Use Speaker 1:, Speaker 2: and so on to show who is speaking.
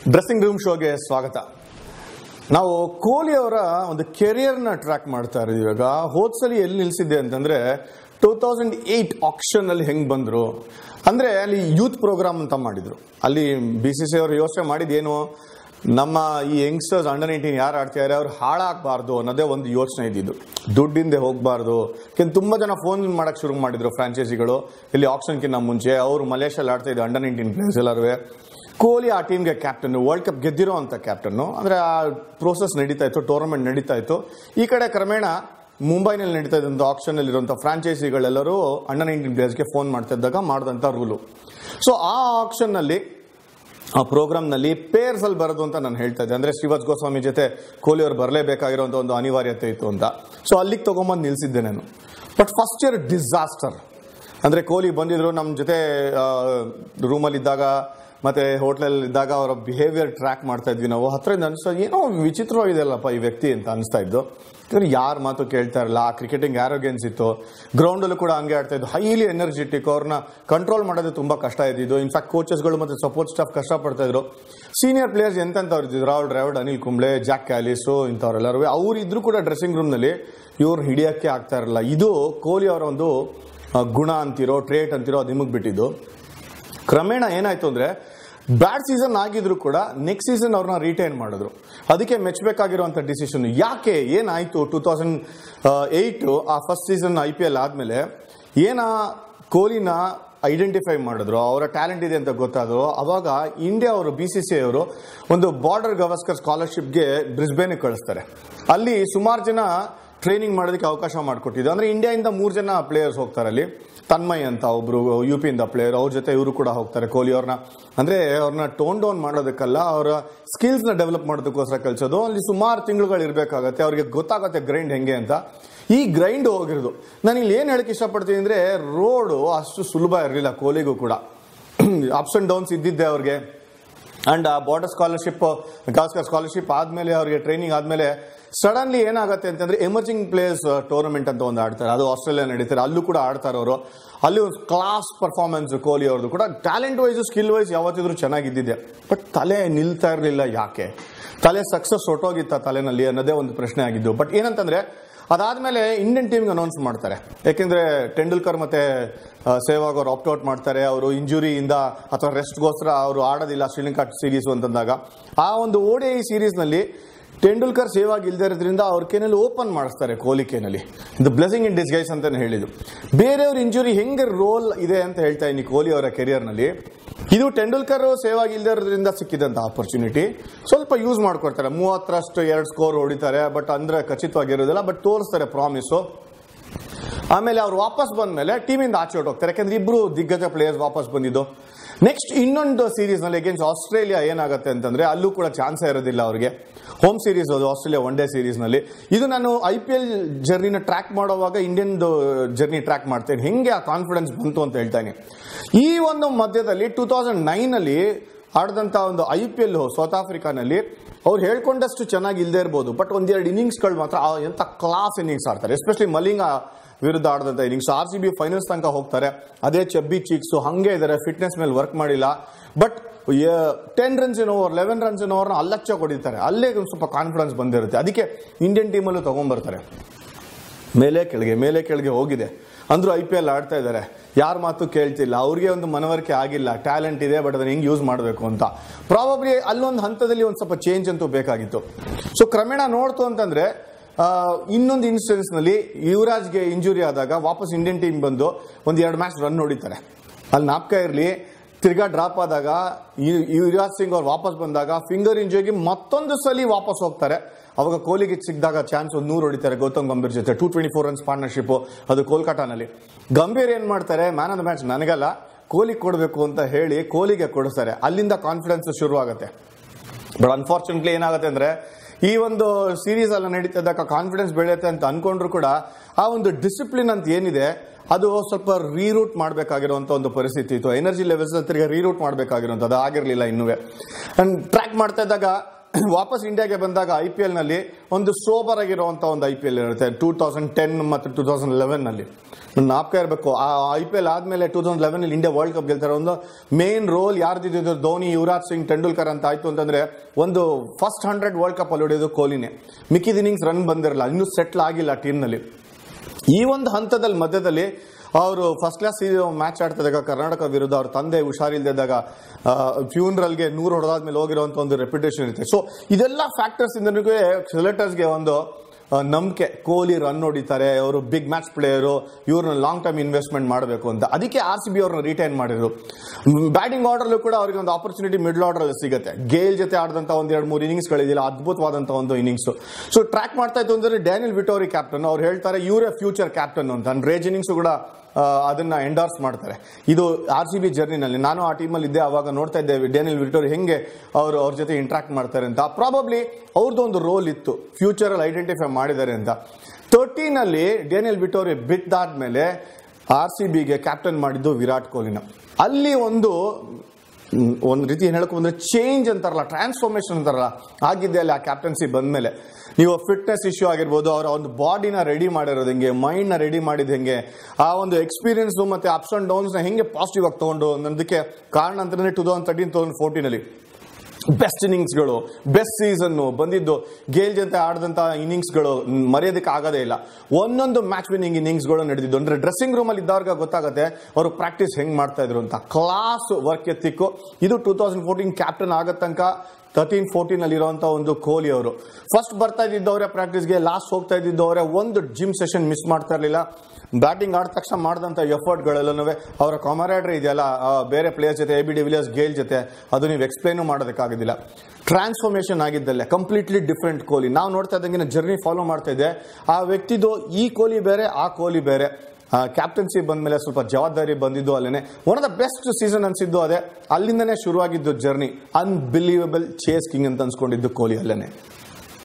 Speaker 1: dressing room ಶೋಗೆ ಸ್ವಾಗತ ನಾವು ಕೊಹ್ಲಿ ಅವರ ಒಂದು ಕೆರಿಯರ್ನ ಟ್ರ್ಯಾಕ್ ಮಾಡ್ತಾ ಇದ್ದೀವಿ ಇವಾಗ ಹೋದ್ಸಲಿ ಎಲ್ಲಿ ನಿಲ್ಸಿದ್ದೆ ಅಂತಂದ್ರೆ ಟೂ ತೌಸಂಡ್ ಏಯ್ಟ್ ಆಕ್ಷನ್ ಅಲ್ಲಿ ಹೆಂಗ್ ಬಂದ್ರು ಅಂದ್ರೆ ಅಲ್ಲಿ ಯೂತ್ ಪ್ರೋಗ್ರಾಮ್ ಅಂತ ಮಾಡಿದ್ರು ಅಲ್ಲಿ ಬಿ ಸಿ ಸಿ ಅವರು ಯೋಚನೆ ಮಾಡಿದ್ದೇನು ನಮ್ಮ ಈ ಯಂಗ್ಸ್ಟರ್ಸ್ ಅಂಡರ್ ನೈನ್ಟೀನ್ ಯಾರು ಆಡ್ತಿದ್ದಾರೆ ಅವ್ರು ಹಾಳಾಗಬಾರ್ದು ಅನ್ನೋದೇ ಒಂದು ಯೋಚನೆ ಇದ್ದಿದ್ದು ದುಡ್ಡಿಂದೆ ಹೋಗಬಾರ್ದು ಯಾಕೆಂದ್ರೆ ತುಂಬಾ ಜನ ಫೋನ್ ಮಾಡಕ್ ಶುರು ಮಾಡಿದ್ರು ಫ್ರಾಂಚೈಸಿಗಳು ಇಲ್ಲಿ ಆಕ್ಷನ್ಕಿಂತ ಮುಂಚೆ ಅವರು ಮಲೇಷ್ಯಲ್ಲಿ ಆಡ್ತಾ ಇದ್ರು ಅಂಡರ್ ನೈನ್ಟೀನ್ ಪ್ಲೇಯರ್ಸ್ ಎಲ್ಲರೂ ಕೊಹ್ಲಿ ಆ ಟೀಮ್ಗೆ ಕ್ಯಾಪ್ಟನ್ ವರ್ಲ್ಡ್ ಕಪ್ ಗೆದ್ದಿರೋ ಅಂತ ಕ್ಯಾಪ್ಟನ್ ಅಂದ್ರೆ ಆ ಪ್ರೋಸೆಸ್ ನಡೀತಾ ಇತ್ತು ಟೂರ್ನಮೆಂಟ್ ನಡೀತಾ ಇತ್ತು ಈ ಕಡೆ ಕ್ರಮೇಣ ಮುಂಬೈನಲ್ಲಿ ನಡೀತಾ ಇದ್ದಂಥ ಆಪ್ಷನ್ ಅಲ್ಲಿ ಇರುವಂತಹ ಫ್ರಾಂಚೈಸಿಗಳೆಲ್ಲರೂ ಅಂಡರ್ ನೈನ್ಟೀನ್ ಪ್ಲೇಯರ್ಸ್ಗೆ ಫೋನ್ ಮಾಡ್ತಾ ಇದ್ದಾಗ ಮಾಡಿದಂಥ ರೂಲು ಸೊ ಆ ಆಪ್ಷನ್ ನಲ್ಲಿ ಆ ಪ್ರೋಗ್ರಾಮ್ನಲ್ಲಿ ಪೇರ್ಸ್ ಅಲ್ಲಿ ಬರೋದು ಅಂತ ನಾನು ಹೇಳ್ತಾ ಇದ್ದೆ ಅಂದ್ರೆ ಶ್ರೀವಾಸ್ ಗೋಸ್ವಾಮಿ ಜೊತೆ ಕೊಹ್ಲಿ ಅವರು ಬರಲೇಬೇಕಾಗಿರುವಂತ ಒಂದು ಅನಿವಾರ್ಯತೆ ಇತ್ತು ಅಂತ ಸೊ ಅಲ್ಲಿಗೆ ತಗೊಂಬಂದು ನಿಲ್ಸಿದ್ದೆ ನಾನು ಬಟ್ ಫಸ್ಟ್ ಇಯರ್ ಡಿಸಾಸ್ಟರ್ ಅಂದ್ರೆ ಕೊಹ್ಲಿ ಬಂದಿದ್ರು ನಮ್ಮ ಜೊತೆ ರೂಮಲ್ಲಿ ಇದ್ದಾಗ ಮತ್ತೆ ಹೋಟ್ಲಲ್ಲಿ ಇದ್ದಾಗ ಅವರ ಬಿಹೇವಿಯರ್ ಟ್ರ್ಯಾಕ್ ಮಾಡ್ತಾ ಇದ್ವಿ ನಾವು ಹತ್ರದಿಂದ ಅನಿಸ್ತಾ ಏನೋ ವಿಚಿತ್ರವಾಗಿದೆಯಲ್ಲಪ್ಪ ಈ ವ್ಯಕ್ತಿ ಅಂತ ಅನಿಸ್ತಾ ಇದ್ದು ಯಾಕಂದ್ರೆ ಯಾರ ಮಾತು ಕೇಳ್ತಾ ಇರಲ್ಲ ಆ ಕ್ರಿಕೆಟಿಂಗ್ ಆರೋಗ್ಯನ್ಸ್ ಇತ್ತು ಗ್ರೌಂಡಲ್ಲೂ ಕೂಡ ಹಂಗೆ ಆಡ್ತಾ ಇದ್ದು ಹೈಲಿ ಎನರ್ಜೆಟಿಕ್ ಅವ್ರನ್ನ ಕಂಟ್ರೋಲ್ ಮಾಡೋದು ತುಂಬಾ ಕಷ್ಟ ಇದ್ದಿದ್ದು ಇನ್ಫ್ಯಾಕ್ಟ್ ಕೋಚಸ್ಗಳು ಮತ್ತೆ ಸಪೋರ್ಟ್ ಸ್ಟಾಫ್ ಕಷ್ಟಪಡ್ತಾ ಇದ್ರು ಸೀನಿಯರ್ ಪ್ಲೇಯರ್ಸ್ ಎಂತೆಂಥವ್ರು ಇದ್ದಿದ್ರು ರಾಹುಲ್ ಡ್ರಾವಿಡ್ ಅನಿಲ್ ಕುಂಬ್ಳೆ ಜಾಕ್ ಕ್ಯಾಲಿಸು ಇಂಥವ್ರೆಲ್ಲರೂ ಅವ್ರು ಇದ್ರು ಕೂಡ ಡ್ರೆಸ್ಸಿಂಗ್ ರೂಮ್ನಲ್ಲಿ ಇವ್ರು ಹಿಡಿಯೋಕ್ಕೆ ಆಗ್ತಾ ಇರಲ್ಲ ಇದು ಕೊಹ್ಲಿ ಅವರ ಒಂದು ಆ, ಗುಣ ಅಂತಿರೋ ಟ್ರೇಟ್ ಅಂತಿರೋ ಅದು ನಿಮಗೆ ಬಿಟ್ಟಿದ್ದು ಕ್ರಮೇಣ ಏನಾಯ್ತು ಅಂದ್ರೆ ಬ್ಯಾಡ್ ಸೀಸನ್ ಆಗಿದ್ರು ಕೂಡ ನೆಕ್ಸ್ಟ್ ಸೀಸನ್ ಅವ್ರನ್ನ ರಿಟೈನ್ ಮಾಡಿದ್ರು ಅದಕ್ಕೆ ಮೆಚ್ಚಬೇಕಾಗಿರುವಂತ ಡಿಸಿಷನ್ ಯಾಕೆ ಏನಾಯ್ತು ಟೂ ತೌಸಂಡ್ ಏಯ್ಟ್ ಆ first season I P L ಆದ್ಮೇಲೆ ಏನ ಕೊಹ್ಲಿನ ಐಡೆಂಟಿಫೈ ಮಾಡಿದ್ರು ಅವರ ಟ್ಯಾಲೆಂಟ್ ಇದೆ ಅಂತ ಗೊತ್ತಾದ್ರು ಅವಾಗ ಇಂಡಿಯಾ ಅವರು ಬಿ ಸಿ ಸಿ ಅವರು ಒಂದು ಬಾರ್ಡರ್ ಗವಾಸ್ಕರ್ ಸ್ಕಾಲರ್ಶಿಪ್ಗೆ ಬ್ರಿಸ್ಬೇನ್ ಕಳಿಸ್ತಾರೆ ಅಲ್ಲಿ ಸುಮಾರು ಜನ ಟ್ರೈನಿಂಗ್ ಮಾಡೋದಕ್ಕೆ ಅವಕಾಶ ಮಾಡಿಕೊಟ್ಟಿದ್ದು ಅಂದ್ರೆ ಇಂಡಿಯಾದಿಂದ ಮೂರು ಜನ ಪ್ಲೇಯರ್ಸ್ ಹೋಗ್ತಾರೆ ಅಲ್ಲಿ ತನ್ಮಯ್ ಅಂತ ಒಬ್ರು ಯು ಪಿಯಿಂದ ಪ್ಲೇಯರ್ ಅವ್ರ ಜೊತೆ ಇವರು ಕೂಡ ಹೋಗ್ತಾರೆ ಕೊಹ್ಲಿ ಅವ್ರನ್ನ ಅಂದ್ರೆ ಅವ್ರನ್ನ ಟೋನ್ ಡೌನ್ ಮಾಡೋದಕ್ಕಲ್ಲ ಅವರ ಸ್ಕಿಲ್ಸ್ ನ ಡೆವಲಪ್ ಮಾಡೋದಕ್ಕೋಸ್ಕರ ಕಲಿಸೋದು ಅಲ್ಲಿ ಸುಮಾರು ತಿಂಗಳುಗಳು ಇರಬೇಕಾಗತ್ತೆ ಅವ್ರಿಗೆ ಗೊತ್ತಾಗತ್ತೆ ಗ್ರೈಂಡ್ ಹೆಂಗೆ ಅಂತ ಈ ಗ್ರೈಂಡ್ ಹೋಗಿರೋದು ನಾನು ಇಲ್ಲಿ ಏನ್ ಹೇಳಕ್ ಇಷ್ಟಪಡ್ತೀನಿ ಅಂದ್ರೆ ರೋಡು ಅಷ್ಟು ಸುಲಭ ಇರಲಿಲ್ಲ ಕೊಹ್ಲಿಗೂ ಕೂಡ ಅಪ್ಸ್ ಅಂಡ್ ಡೌನ್ಸ್ ಇದ್ದಿದ್ದೆ ಅವ್ರಿಗೆ ಅಂಡ್ ಆ ಬಾರ್ಡರ್ ಸ್ಕಾಲರ್ಶಿಪ್ ಗಾಸ್ಕರ್ ಸ್ಕಾಲರ್ಶಿಪ್ ಆದ್ಮೇಲೆ ಅವರಿಗೆ ಟ್ರೈನಿಂಗ್ ಆದ್ಮೇಲೆ ಸಡನ್ಲಿ ಏನಾಗುತ್ತೆ ಅಂತಂದ್ರೆ ಎಮರ್ಜಿಂಗ್ ಪ್ಲೇಯರ್ಸ್ ಟೂರ್ನಮೆಂಟ್ ಅಂತ ಒಂದು ಆಡ್ತಾರೆ ಅದು ಆಸ್ಟ್ರೇಲಿಯಾ ನಡೀತಾರೆ ಅಲ್ಲೂ ಕೂಡ ಆಡ್ತಾರೆ ಅವರು ಅಲ್ಲಿ ಒಂದು ಕ್ಲಾಸ್ ಪರ್ಫಾರ್ಮೆನ್ಸ್ ಕೊಹ್ಲಿ ಅವ್ರದ್ದು ಕೂಡ ಟ್ಯಾಲೆಂಟ್ ವೈಸ್ ಸ್ಕಿಲ್ ವೈಸ್ ಯಾವತ್ತಿದ್ರು ಚೆನ್ನಾಗಿದ್ದಿದೆ ಬಟ್ ತಲೆ ನಿಲ್ತಾ ಇರಲಿಲ್ಲ ಯಾಕೆ ತಲೆ ಸಕ್ಸಸ್ ಹೊಟ್ಟೋಗಿತ್ತ ತಲೆನಲ್ಲಿ ಅನ್ನೋದೇ ಒಂದು ಪ್ರಶ್ನೆ ಆಗಿದ್ದು ಬಟ್ ಏನಂತಂದ್ರೆ ಅದಾದ್ಮೇಲೆ ಇಂಡಿಯನ್ ಟೀಮ್ಗೆ ಅನೌನ್ಸ್ ಮಾಡ್ತಾರೆ ಯಾಕೆಂದ್ರೆ ಟೆಂಡೂಲ್ಕರ್ ಮತ್ತೆ ಆ, ಸೆಹ್ವಾಗ್ ಅವರು ಆಪ್ಟ್ ಔಟ್ ಮಾಡ್ತಾರೆ ಅವರು ಇಂಜುರಿಯಿಂದ ಅಥವಾ ರೆಸ್ಟ್ಗೋಸ್ಕರ ಅವರು ಆಡೋದಿಲ್ಲ ಶ್ರೀಲಂಕಾ ಸೀರೀಸ್ ಅಂತಂದಾಗ ಆ ಒಂದು ಓಡಿ ಸೀರೀಸ್ ನಲ್ಲಿ ಟೆಂಡೂಲ್ಕರ್ ಸೇವಾಗ್ ಇಲ್ದೇ ಇರೋದ್ರಿಂದ ಅವ್ರ ಕೇನಲ್ಲಿ ಓಪನ್ ಮಾಡಿಸ್ತಾರೆ ಕೊಹ್ಲಿ ಕೇನಲ್ಲಿ ದ ಬ್ಲೆಸಿಂಗ್ ಇನ್ ಡಿಸ್ಗೈಸ್ ಅಂತಾನೆ ಹೇಳಿದ್ದು ಬೇರೆಯವ್ರ ಇಂಜುರಿ ಹೆಂಗೆ ರೋಲ್ ಇದೆ ಅಂತ ಹೇಳ್ತಾ ಇದ್ದೀನಿ ಕೊಹ್ಲಿ ಅವರ ಕೆರಿಯರ್ ನಲ್ಲಿ ಇದು ಟೆಂಡೂಲ್ಕರ್ ಸೇವಾಗಿ ಇಲ್ದೇ ಇರೋದ್ರಿಂದ ಸಿಕ್ಕಿದಂತ ಆಪರ್ಚುನಿಟಿ ಸ್ವಲ್ಪ ಯೂಸ್ ಮಾಡ್ಕೊಡ್ತಾರೆ ಮೂವತ್ತರಷ್ಟು ಎರಡು ಸ್ಕೋರ್ ಹೊಡಿತಾರೆ ಬಟ್ ಅಂದ್ರೆ ಖಚಿತವಾಗಿರೋದಿಲ್ಲ ಬಟ್ ತೋರಿಸ್ತಾರೆ ಪ್ರಾಮಿಸು ಆಮೇಲೆ ಅವ್ರು ವಾಪಸ್ ಬಂದ್ಮೇಲೆ ಟೀಮಿಂದ ಆಚೆ ಹೊರಟೋಗ್ತಾರೆ ಯಾಕಂದ್ರೆ ಇಬ್ರು ದಿಗ್ಗಜ ಪ್ಲೇಯರ್ಸ್ ವಾಪಸ್ ಬಂದಿದ್ದು ನೆಕ್ಸ್ಟ್ ಇನ್ನೊಂದು ಸೀರೀಸ್ ನಲ್ಲಿ ಅಗೇನ್ಸ್ಟ್ ಆಸ್ಟ್ರೇಲಿಯಾ ಏನಾಗುತ್ತೆ ಅಂತಂದ್ರೆ ಅಲ್ಲೂ ಕೂಡ ಚಾನ್ಸ್ ಇರೋದಿಲ್ಲ ಅವ್ರಿಗೆ ಹೋಮ್ ಸೀರೀಸ್ ಅದು ಆಸ್ಟ್ರೇಲಿಯಾ ಒನ್ ಡೇ ಸೀರೀಸ್ ನಲ್ಲಿ ಇದು ನಾನು ಐ ಪಿ ಎಲ್ ಜರ್ನಿನ ಟ್ರ್ಯಾಕ್ ಮಾಡುವಾಗ ಇಂಡಿಯನ್ ಜರ್ನಿ ಟ್ರ್ಯಾಕ್ ಮಾಡ್ತೇನೆ ಹೆಂಗೆ ಆ ಕಾನ್ಫಿಡೆನ್ಸ್ ಬಂತು ಅಂತ ಹೇಳ್ತಾನೆ ಈ ಒಂದು ಮಧ್ಯದಲ್ಲಿ ಟೂ ತೌಸಂಡ್ ನೈನ್ ಅಲ್ಲಿ ಆಡಿದಂತ ಒಂದು ಐ ಪಿ ಎಲ್ ಸೌತ್ ಆಫ್ರಿಕಾನಲ್ಲಿ ಅವ್ರು ಹೇಳ್ಕೊಂಡಷ್ಟು ಚೆನ್ನಾಗಿ ಇಲ್ಲದೆ ಇರ್ಬೋದು ಬಟ್ ಒಂದೆರಡು ಇನ್ನಿಂಗ್ಸ್ಗಳು ಮಾತ್ರ ಆ ಎಂತ ಕ್ಲಾಸ್ ಇನ್ನಿಂಗ್ಸ್ ಆಡ್ತಾರೆ ಎಸ್ಪೆಷಲಿ ಮಲಿಂಗ ವಿರುದ್ಧ ಆಡಿದಂತ innings R C B finals ತನಕ ಹೋಗ್ತಾರೆ ಅದೇ ಚಬ್ಬಿ ಚೀಕ್ಸ್ ಹಂಗೆ ಇದಾರೆ ಫಿಟ್ನೆಸ್ ಮೇಲೆ ವರ್ಕ್ ಮಾಡಿಲ್ಲ but ten runs in over eleven runs in ಓವರ್ನ ಅಲ್ಲಚ್ಚ ಹೊಡಿತಾರೆ ಅಲ್ಲೇ ಒಂದ್ ಸ್ವಲ್ಪ ಕಾನ್ಫಿಡೆನ್ಸ್ ಬಂದಿರುತ್ತೆ ಅದಕ್ಕೆ ಇಂಡಿಯನ್ ಟೀಮಲ್ಲೂ ತಗೊಂಡ್ಬರ್ತಾರೆ ಮೇಲೆ ಕೆಳಗೆ ಮೇಲೆ ಕೆಳಗೆ ಹೋಗಿದೆ ಅಂದ್ರೂ ಐ ಪಿ ಎಲ್ ಆಡ್ತಾ ಇದ್ದಾರೆ ಯಾರ ಮಾತು ಕೇಳ್ತಿಲ್ಲ ಅವ್ರಿಗೆ ಒಂದು ಮನವರಿಕೆ ಆಗಿಲ್ಲ ಟ್ಯಾಲೆಂಟ್ ಇದೆ ಬಟ್ ಅದನ್ನ ಹೆಂಗ್ ಯೂಸ್ ಮಾಡಬೇಕು ಅಂತ ಪ್ರಾಬಬ್ಲಿ ಅಲ್ಲೊಂದು ಹಂತದಲ್ಲಿ ಒಂದು ಸ್ವಲ್ಪ ಚೇಂಜ್ ಅಂತೂ ಬೇಕಾಗಿತ್ತು ಸೊ ಕ್ರಮೇಣ ನೋಡ್ತು ಅಂತಂದ್ರೆ ಆ, ಇನ್ನೊಂದು ಇನ್ಸ್ಟೆನ್ಸ್ ನಲ್ಲಿ ಯುವರಾಜ್ಗೆ ಇಂಜುರಿ ಆದಾಗ ವಾಪಸ್ ಇಂಡಿಯನ್ ಟೀಮ್ ಬಂದು ಒಂದ್ ಎರಡು ಮ್ಯಾಚ್ ರನ್ ಹೊಡಿತಾರೆ ಅಲ್ಲಿ ನಾಪ್ಕ ಇರಲಿ ತಿರ್ಗಾ ಡ್ರಾಪ್ ಆದಾಗ ಯು- ಯುವರಾಜ್ ಸಿಂಗ್ ಅವ್ರು ವಾಪಸ್ ಬಂದಾಗ ಫಿಂಗರ್ ಇಂಜುರಿಗೆ ಮತ್ತೊಂದು ಸಲ ವಾಪಸ್ ಹೋಗ್ತಾರೆ ಅವಾಗ ಕೊಹ್ಲಿಗೆ ಸಿಕ್ಕಿದಾಗ ಚಾನ್ಸ್ ಒಂದು ನೂರು ಹೊಡಿತಾರೆ ಗೌತಮ್ ಗಂಭೀರ್ ಜೊತೆ two twenty four runs partnership ಅದು ಕೋಲ್ಕತಾನಲ್ಲಿ ಗಂಭೀರ್ ಏನ್ ಮಾಡ್ತಾರೆ ಮ್ಯಾನ್ ಆಫ್ ದ ಮ್ಯಾಚ್ ನನಗಲ್ಲ ಕೊಹ್ಲಿ ಕೊಡಬೇಕು ಅಂತ ಹೇಳಿ ಕೊಹ್ಲಿಗೆ ಕೊಡಿಸ್ತಾರೆ ಅಲ್ಲಿಂದ ಕಾನ್ಫಿಡೆನ್ಸ್ ಶುರು ಆಗುತ್ತೆ ಬಟ್ ಅನ್ಫಾರ್ಚುನೇಟ್ಲಿ ಏನಾಗುತ್ತೆ ಅಂದ್ರೆ ಈ ಒಂದು ಸೀರೀಸ್ ಎಲ್ಲ ನಡೀತಾ ಇದ್ದಾಗ ಕಾನ್ಫಿಡೆನ್ಸ್ ಬೆಳೆಯುತ್ತೆ ಅಂತ ಅನ್ಕೊಂಡ್ರು ಕೂಡ ಆ ಒಂದು ಡಿಸಿಪ್ಲಿನ್ ಅಂತ ಏನಿದೆ ಅದು ಸ್ವಲ್ಪ ರೀರೂಟ್ ಮಾಡಬೇಕಾಗಿರುವಂತ ಒಂದು ಪರಿಸ್ಥಿತಿ ಇತ್ತು ಎನರ್ಜಿ ಲೆವೆಲ್ಸ್ ತಿರ್ಗಿ ರೀರೂಟ್ ಮಾಡಬೇಕಾಗಿರುವಂಥದ್ದು ಆಗಿರಲಿಲ್ಲ ಇನ್ನೂ ಅಂಡ್ ಟ್ರ್ಯಾಕ್ ಮಾಡ್ತಾ ಇದ್ದಾಗ ವಾಪಸ್ ಇಂಡಿಯಾಗೆ ಬಂದಾಗ ಐ ಪಿ ಎಲ್ ನಲ್ಲಿ ಒಂದು ಸೋಬರ್ ಆಗಿರುವಂತ ಒಂದು ಐ ಪಿ ಎಲ್ ಇರುತ್ತೆ ಟೂ ತೌಸಂಡ್ ಟೆನ್ ಮತ್ತು ಟೂ ತೌಸಂಡ್ ಲೆವೆನ್ ನಲ್ಲಿ ನಾಪ್ಕ ಇರಬೇಕು ಆ ಐ ಪಿ ಎಲ್ ಆದ್ಮೇಲೆ two thousand eleven India world cup ಗೆಲ್ತಾರೆ ಒಂದು ಮೇನ್ ರೋಲ್ ಯಾರ್ದಿದ್ದು ಧೋನಿ ಯುವರಾಜ್ ಸಿಂಗ್ ತೆಂಡೂಲ್ಕರ್ ಅಂತ ಆಯ್ತು ಅಂತಂದ್ರೆ ಒಂದು ಫಸ್ಟ್ ಹಂಡ್ರೆಡ್ ವರ್ಲ್ಡ್ ಕಪ್ ಅಲ್ಲಿ ಹೊಡೆಯೋದು ಕೊಹ್ಲಿನೇ ಮಿಕ್ಕಿದ ಇನ್ನಿಂಗ್ಸ್ ರನ್ ಬಂದಿರಲ್ಲ ಇನ್ನೂ ಸೆಟ್ಲ್ ಆಗಿಲ್ಲ ಟೀಮ್ನಲ್ಲಿ ಈ ಒಂದು ಹಂತದಲ್ಲಿ ಮಧ್ಯದಲ್ಲಿ ಅವರು ಫಸ್ಟ್ ಕ್ಲಾಸ್ ಮ್ಯಾಚ್ ಆಡ್ತಿದ್ದಾಗ ಕರ್ನಾಟಕ ವಿರುದ್ಧ ಅವ್ರ ತಂದೆ ಹುಷಾರಿಲ್ದಿದ್ದಾಗ ಫ್ಯೂನರಲ್ಗೆ ನೂರು ಹೊಡೆದಾದ್ಮೇಲೆ ಹೋಗಿರುವಂತ ಒಂದು ರೆಪ್ಯುಟೇಷನ್ ಇರುತ್ತೆ ಸೊ ಇದೆಲ್ಲ ಫ್ಯಾಕ್ಟರ್ಸ್ ಇಂದನಿಗೆ ಸೆಲೆಕ್ಟರ್ಸ್ಗೆ ಒಂದು ಆ, ನಂಬಿಕೆ ಕೊಹ್ಲಿ ರನ್ ಹೊಡಿತಾರೆ ಅವರು ಬಿಗ್ ಮ್ಯಾಚ್ ಪ್ಲೇಯರು ಇವ್ರನ್ನ ಲಾಂಗ್ ಟರ್ಮ್ ಇನ್ವೆಸ್ಟ್ಮೆಂಟ್ ಮಾಡಬೇಕು ಅಂತ ಅದಕ್ಕೆ ಆರ್ ಸಿ ಬಿ ಅವ್ರನ್ನ ರಿಟೈನ್ ಮಾಡಿದ್ರು ಬ್ಯಾಟಿಂಗ್ ಆರ್ಡರ್ಲು ಕೂಡ ಅವರಿಗೆ ಒಂದು ಆಪರ್ಚುನಿಟಿ ಮಿಡ್ಲ್ ಆರ್ಡರ್ ಅಲ್ಲಿ ಸಿಗುತ್ತೆ ಗೇಲ್ ಜೊತೆ ಆಡಿದಂತ ಒಂದ್ ಎರಡು ಮೂರು ಇನ್ನಿಂಗ್ಸ್ ಗಳಿದಿಲ್ಲ ಅದ್ಭುತವಾದಂತ ಒಂದು ಇನ್ನಿಂಗ್ಸ್ ಸೊ ಟ್ರ್ಯಾಕ್ ಮಾಡ್ತಾ ಇತ್ತು ಅಂದ್ರೆ ಡ್ಯಾನಿಯಲ್ ವಿಟೋರಿ ಕ್ಯಾಪ್ಟನ್ ಅವ್ರು ಹೇಳ್ತಾರೆ ಇವರೇ ಫ್ಯೂಚರ್ ಕ್ಯಾಪ್ಟನ್ ಅಂತ ರೇಜ್ ಇನ್ನಿಂಗ್ಸ್ ಕೂಡ ಆ, ಅದನ್ನ ಎಂಡಾರ್ಸ್ ಮಾಡ್ತಾರೆ ಇದು ಆರ್ ಸಿ ಬಿ ಜರ್ನಿನಲ್ಲಿ ನಾನು ಆ ಟೀಮಲ್ಲಿ ಇದ್ದೆ ಅವಾಗ ನೋಡ್ತಾ ಇದ್ದೇವೆ ಡ್ಯಾನಿಯಲ್ ವಿಟೋರಿ ಹೆಂಗೆ ಅವರು ಅವ್ರ ಜೊತೆ ಇಂಟ್ರಾಕ್ಟ್ ಮಾಡ್ತಾರೆ ಅಂತ ಪ್ರಾಬಬ್ಲಿ ಅವ್ರದ್ದು ಒಂದು ರೋಲ್ ಇತ್ತು ಫ್ಯೂಚರ್ ಅಲ್ಲಿ ಐಡೆಂಟಿಫೈ ಮಾಡಿದ್ದಾರೆ ಅಂತ ತರ್ಟೀನ್ ಅಲ್ಲಿ ಡ್ಯಾನಿಯಲ್ ವಿಟೋರಿ ಬಿಟ್ಟಾದ್ಮೇಲೆ ಆರ್ ಸಿ ಬಿಗೆ ಕ್ಯಾಪ್ಟನ್ ಮಾಡಿದ್ದು ವಿರಾಟ್ ಕೊಹ್ಲಿನ ಅಲ್ಲಿ ಒಂದು ಮ್, ಒಂದು ರೀತಿ ಏನ್ ಹೇಳಕ್ ಬಂದ್ರೆ ಚೇಂಜ್ ಅಂತಾರಲ್ಲ ಟ್ರಾನ್ಸ್ಫಾರ್ಮೇಶನ್ ಅಂತಾರಲ್ಲ ಆಗಿದ್ದೆ ಅಲ್ಲಿ ಆ ಕ್ಯಾಪ್ಟನ್ಸಿ ಬಂದ್ಮೇಲೆ ನೀವು ಫಿಟ್ನೆಸ್ ಇಶ್ಯೂ ಆಗಿರ್ಬೋದು ಅವರ ಒಂದು ಬಾಡಿನ ರೆಡಿ ಮಾಡಿರೋದು ಹೆಂಗೆ ಮೈಂಡ್ ನ ರೆಡಿ ಮಾಡಿದ ಹೆಂಗೆ ಆ ಒಂದು ಎಕ್ಸ್ಪೀರಿಯನ್ಸ್ ಮತ್ತೆ ಅಪ್ಸ್ ಅಂಡ್ ಡೌನ್ಸ್ ನ ಹೆಂಗೆ ಪಾಸಿಟಿವ್ ಆಗಿ ತಗೊಂಡು ಅನ್ನೋದಕ್ಕೆ ಕಾರಣ ಅಂತಾನೆ two thousand thirteen thousand fourteen ಅಲ್ಲಿ ಬೆಸ್ಟ್ ಇನ್ನಿಂಗ್ಸ್ಗಳು ಬೆಸ್ಟ್ ಸೀಸನ್ ಬಂದಿದ್ದು ಗೇಲ್ ಜೊತೆ ಆಡಿದಂತ ಇನ್ನಿಂಗ್ಸ್ಗಳು ಮರೆಯೋದಕ್ಕೆ ಆಗೋದೇ ಇಲ್ಲ ಒಂದೊಂದು ಮ್ಯಾಚ್ ವಿನ್ನಿಂಗ್ ಇನ್ನಿಂಗ್ಸ್ಗಳು ನಡೆದಿದ್ದು ಅಂದ್ರೆ ಡ್ರೆಸ್ಸಿಂಗ್ ರೂಮ್ ಅಲ್ಲಿ ಇದ್ದವ್ರಿಗೆ ಗೊತ್ತಾಗುತ್ತೆ ಅವರು ಪ್ರಾಕ್ಟೀಸ್ ಹೆಂಗ್ ಮಾಡ್ತಾ ಇದ್ರು ಅಂತ ಕ್ಲಾಸ್ ವರ್ಕ್ ಎತ್ತಿಕ್ಕು ಇದು ಟೂ ತೌಸಂಡ್ ಫೋರ್ಟೀನ್ ಕ್ಯಾಪ್ಟನ್ ಆಗೋ ತನಕ ತರ್ಟೀನ್ ಫೋರ್ಟೀನ್ ಅಲ್ಲಿ ಇರುವಂತ ಒಂದು ಕೊಹ್ಲಿ ಅವರು ಫಸ್ಟ್ ಬರ್ತಾ ಇದ್ದಿದ್ದವರೇ ಪ್ರಾಕ್ಟೀಸ್ಗೆ ಲಾಸ್ಟ್ ಹೋಗ್ತಾ ಇದ್ದಿದ್ದವರೇ ಒಂದು ಜಿಮ್ ಸೆಷನ್ ಮಿಸ್ ಮಾಡ್ತಾ ಇರಲಿಲ್ಲ ಬ್ಯಾಟಿಂಗ್ ಆದ ತಕ್ಷಣ ಮಾಡಿದಂಥ ಎಫರ್ಟ್ಗಳೆಲ್ಲನೂ ಅವರ ಕಾಮರಾಡ್ರಿ ಇದೆಯಲ್ಲ ಆ, ಬೇರೆ ಪ್ಲೇಯರ್ಸ್ ಜೊತೆ ಎ ಬಿ ಡಿವಿಲಿಯರ್ಸ್ ಗೇಲ್ ಜೊತೆ ಅದು ನೀವು ಎಕ್ಸ್ಪ್ಲೈನು ಮಾಡೋದಕ್ಕಾಗೋದಿಲ್ಲ ಟ್ರಾನ್ಸ್ಫಾರ್ಮೇಶನ್ ಆಗಿದ್ದಲ್ಲೇ ಕಂಪ್ಲೀಟ್ಲಿ ಡಿಫ್ರೆಂಟ್ ಕೊಹ್ಲಿ ನಾವು ನೋಡ್ತಾ ಇದ್ದಂಗೆ ಜರ್ನಿ ಫಾಲೋ ಮಾಡ್ತಾ ಇದ್ದೆ ಆ ವ್ಯಕ್ತಿದು ಈ ಕೊಹ್ಲಿ ಬೇರೆ ಆ ಕೊಹ್ಲಿ ಬೇರೆ ಕ್ಯಾಪ್ಟನ್ಸಿ ಬಂದ್ಮೇಲೆ ಸ್ವಲ್ಪ ಜವಾಬ್ದಾರಿ ಬಂದಿದ್ದು ಅಲ್ಲೇನೆ one of the best season ಅನ್ಸಿದ್ದು ಅದೇ ಅಲ್ಲಿಂದನೇ ಶುರುವಾಗಿದ್ದು ಜರ್ನಿ ಅನ್ಬಿಲೀವಬಲ್ ಚೇಸ್ ಕಿಂಗ್ ಅಂತ ಅನ್ಸ್ಕೊಂಡಿದ್ದು ಕೊಹ್ಲಿ ಅಲ್ಲೇನೆ